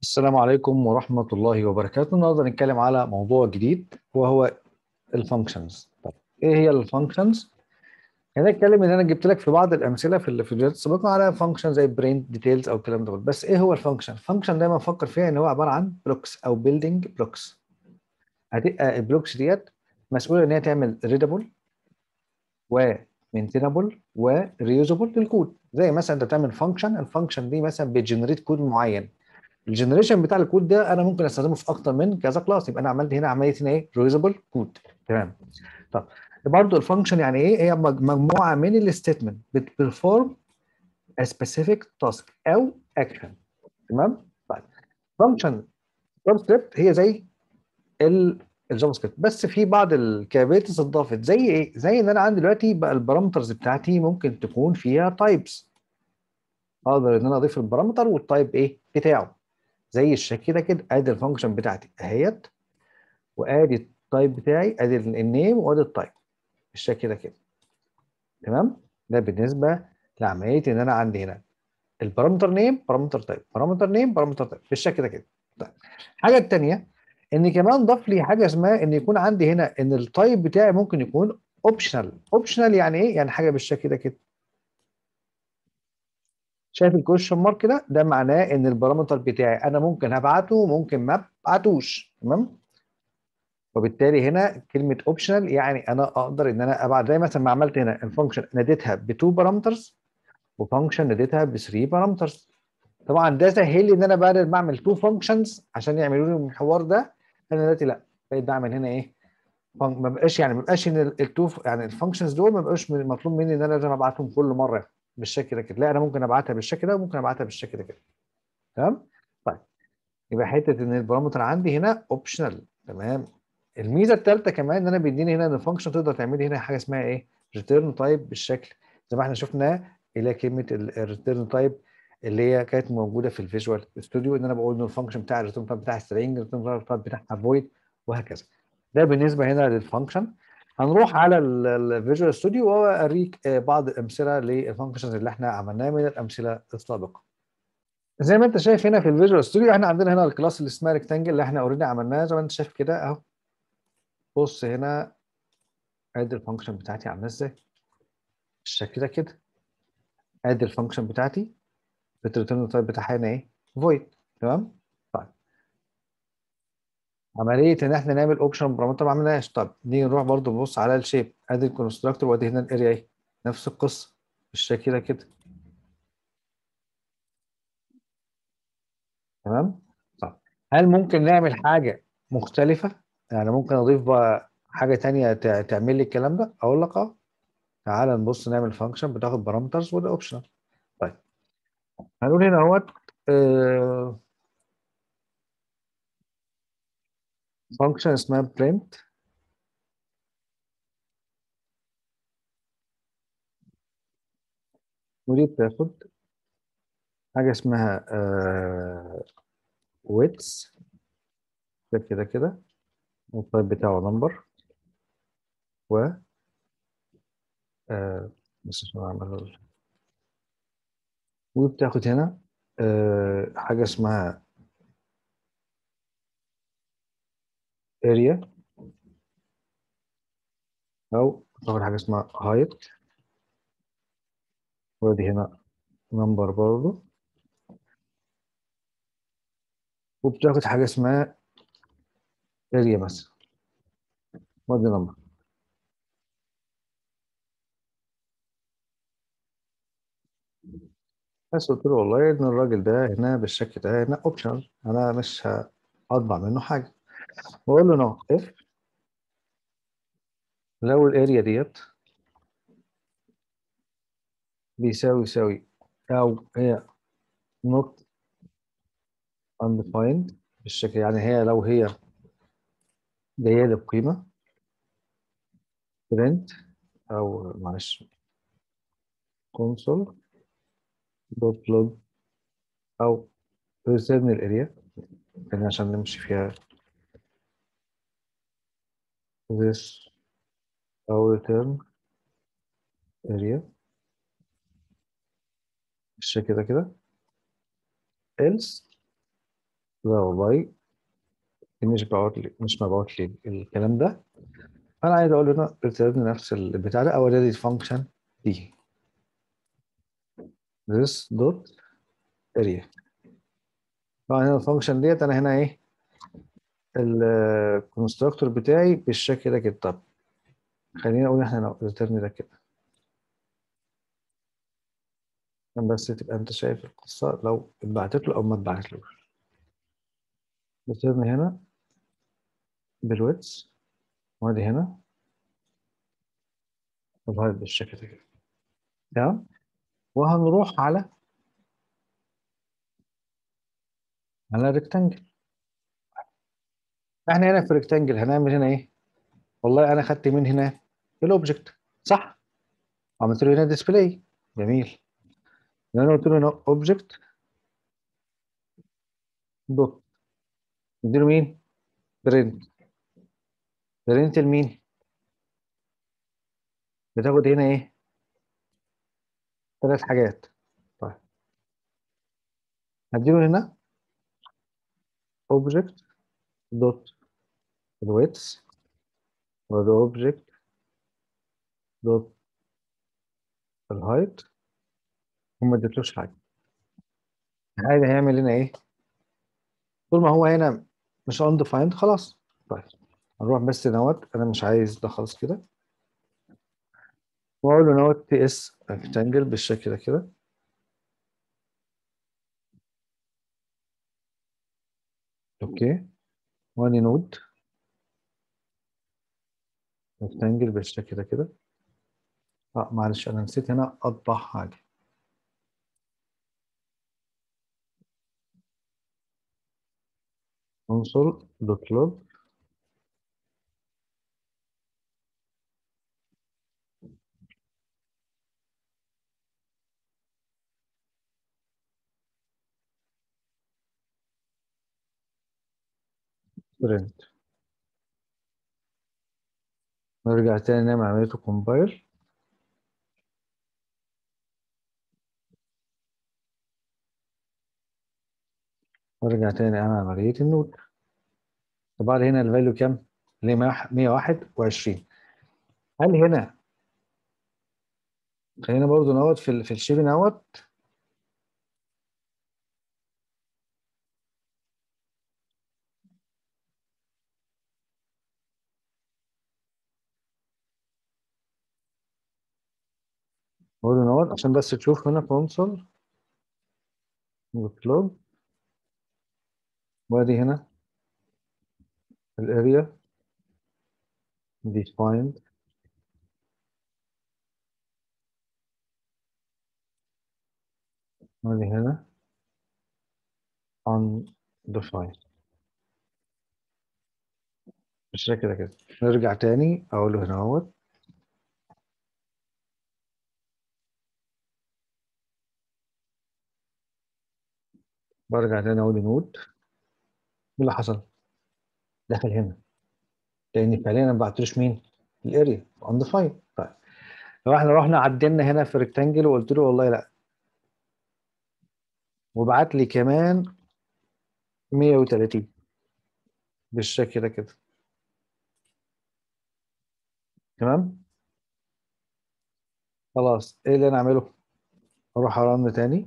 السلام عليكم ورحمة الله وبركاته النهارده نتكلم على موضوع جديد وهو الفانكشنز طب ايه هي الفانكشنز هنا نتكلم ان انا جبت لك في بعض الامثله في الفيديوهات السابقه على فانكشن زي برين ديتيلز او الكلام ده كله. بس ايه هو الفانكشن الفانكشن دايما افكر فيها ان هو عباره عن بلوكس او بيلدينج بلوكس هتبقى البلوكس ديت مسؤوله ان هي تعمل ريدابل ومينتينابل وريوزابل للكود زي مثلا انت بتعمل فانكشن الفانكشن دي مثلا بتجنريت كود معين الجنريشن بتاع الكود ده انا ممكن استخدمه في اكتر من كذا كلاس يبقى انا عملت هنا عمليه هنا ايه ريوزابل كود تمام طب برضه الفانكشن يعني ايه هي مجموعه من الستيتمنت بتبرفورم a specific task او اكشن تمام طيب فانكشن جافا سكريبت هي زي الجافا سكريبت بس في بعض الكابيتس اتضافت زي ايه زي ان انا عندي دلوقتي بقى البارامترز بتاعتي ممكن تكون فيها تايبس اقدر ان انا اضيف البارامتر والتايب ايه بتاعه زي الشكل كده كده ادي الفانكشن بتاعتي اهيت وادي التايب بتاعي ادي النيم وادي التايب بالشكل ده كده تمام ده بالنسبه لعمليه ان انا عندي هنا البارامتر نيم بارامتر تايب بارامتر نيم بارامتر تايب بالشكل ده كده طيب الحاجه الثانيه ان كمان ضاف لي حاجه اسمها ان يكون عندي هنا ان التايب بتاعي ممكن يكون اوبشنال اوبشنال يعني ايه يعني حاجه بالشكل ده كده شايف الكويشن مارك كده ده معناه ان البارامتر بتاعي انا ممكن هبعته وممكن ما ابعتوش تمام وبالتالي هنا كلمه اوبشنال يعني انا اقدر ان انا ابعت زي مثلا ما عملت هنا الفانكشن ناديتها ب 2 بارامترز وفانكشن ناديتها ب 3 بارامترز طبعا ده سهل لي ان انا بدل ما اعمل 2 فانكشنز عشان يعملوا لي الحوار ده انا دلوقتي لا بقيت بعمل هنا ايه ما بقاش يعني ما بقاش ان التو يعني الفانكشنز دول ما بقاش مطلوب مني ان انا لازم ابعتهم كل مره بالشكل ده كده لا انا ممكن ابعتها بالشكل ده وممكن ابعتها بالشكل ده كده تمام طيب يبقى حته ان البارامتر عندي هنا اوبشنال تمام الميزه الثالثه كمان ان انا بيديني هنا ان الفانكشن تقدر تعملي هنا حاجه اسمها ايه ريتيرن تايب بالشكل زي ما احنا شفنا الى كلمه الريتيرن تايب اللي هي كانت موجوده في الفيجوال ستوديو ان انا بقول ان الفانكشن بتاع الريتيرن تايب بتاع سترينج الريتيرن تايب بتاعها فويد وهكذا ده بالنسبه هنا للفانكشن هنروح على الفيجوال ستوديو واوريك بعض الامثله للفانكشنز اللي احنا عملناها من الامثله السابقه. زي ما انت شايف هنا في الفيجوال ستوديو احنا عندنا هنا الكلاس اللي اسمها ريكتانجل اللي احنا اوريدي عملناه زي ما انت شايف كده اهو. بص هنا ادي الفانكشن بتاعتي عامله ازاي. بالشكل ده كده. ادي الفانكشن بتاعتي الريتيرن تايب بتاعها هنا ايه؟ فويد تمام؟ طيب. عمليه ان احنا نعمل اوبشن بارامتر ما عملناش طب نيجي نروح برضو نبص على الشيب ادي الكونستراكتور وادي هنا الاريا اهي نفس القصه بالشكل ده كده تمام طب هل ممكن نعمل حاجه مختلفه يعني ممكن اضيف بقى حاجه ثانيه تعمل لي الكلام ده اقول لك اه تعال نبص نعمل فانكشن بتاخد بارامترز وده اوبشنال طيب هنقول هنا اهوت آه فانكشن اسمها print ودي بتاخد حاجة اسمها آه widths كده كده التايب بتاعه نمبر و آه بس عشان اعمل وبتاخد هنا آه حاجة اسمها area أو بتاخد حاجة اسمها height ودي هنا نمبر برضه وبتاخد حاجة اسمها area مثلا ودي نمبر بس قلت له والله ان الراجل ده هنا بالشكل ده هنا اوبشنال انا مش هطبع منه حاجه بقول له نو اف لو الاريا ديت بيساوي يساوي او هي not undefined بالشكل يعني هي لو هي جايه لي بقيمه print او معلش console دوت لوج او return الاريا يعني عشان نمشي فيها this او return area بالشكل ده كده else لا والله مش بعت لي مش مبعوت لي الكلام ده فانا عايز اقول هنا ريتيرن نفس البتاع ده او ادي الفانكشن دي this dot area طبعا هنا الفانكشن ديت انا هنا ايه الكونستراكتور بتاعي بالشكل ده كده طب خلينا نقول احنا ريتيرن ده كده عشان بس تبقى انت شايف القصه لو اتبعتت له او ما اتبعتلوش ريتيرن هنا بالويتس وادي هنا الهايت بالشكل ده كده تمام وهنروح على على ريكتانجل احنا هنا في ريكتانجل هنعمل هنا ايه والله انا خدت من هنا الاوبجكت صح عملت له هنا ديسبلاي جميل انا قلت له هنا اوبجكت دوت نديله مين برنت برنت لمين بتاخد هنا ايه ثلاث حاجات طيب هديله هنا object دوت الويتس وده object دوت الهايت وما اديتلوش حاجه عادي هيعمل هنا ايه طول ما هو هنا مش undefined خلاص طيب هنروح بس نوت انا مش عايز ده خلاص كده واقول له نوت تي اس ريكتانجل بالشكل ده كده اوكي وادي نود ريكتانجل بالشكل ده كده اه معلش انا نسيت هنا اطبع حاجه console دوت log print نرجع تاني نعمل عملية compile وارجع تاني اعمل عملية النود طبعا هنا الفاليو كام؟ اللي هي 121 هل هنا خلينا برضو نوت في ال في الشيب نوت برضو نوت عشان بس تشوف هنا كونسول وكلوب وادي هنا الاريا defined وادي هنا undefined بالشكل كده كده نرجع تاني اقول له هنا اهوت برجع تاني اقول نود ايه اللي حصل؟ دخل هنا لان فعليا انا ما بعتلوش مين؟ الاريا undefined طيب لو احنا رحنا عدلنا هنا في ريكتانجل وقلت له والله لا وبعت لي كمان 130 بالشكل ده كده تمام خلاص ايه اللي انا اعمله اروح ارن تاني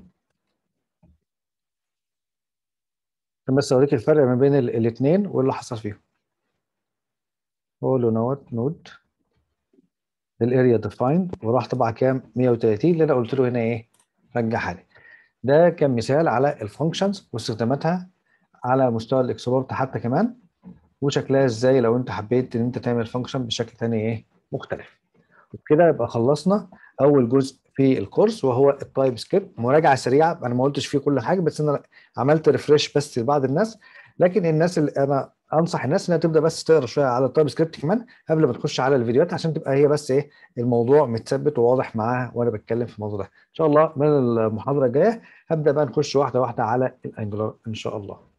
عشان بس اوريك الفرق ما بين الاثنين وايه اللي حصل فيهم اقول له نوت نود الاريا ديفايند وراح طبعا كام 130 اللي انا قلت له هنا ايه رجعها لي ده كان مثال على الفانكشنز واستخداماتها على مستوى الاكسبورت حتى كمان وشكلها ازاي لو انت حبيت ان انت تعمل فانكشن بشكل تاني ايه مختلف وبكده يبقى خلصنا اول جزء في الكورس وهو التايب سكريبت مراجعه سريعه انا ما قلتش فيه كل حاجه بس انا عملت ريفرش بس لبعض الناس لكن الناس اللي انا انصح الناس انها تبدا بس تقرا شويه على التايب سكريبت كمان قبل ما تخش على الفيديوهات عشان تبقى هي بس ايه الموضوع متثبت وواضح معاها وانا بتكلم في الموضوع ده ان شاء الله من المحاضره الجايه هبدا بقى نخش واحده واحده على الانجلر ان شاء الله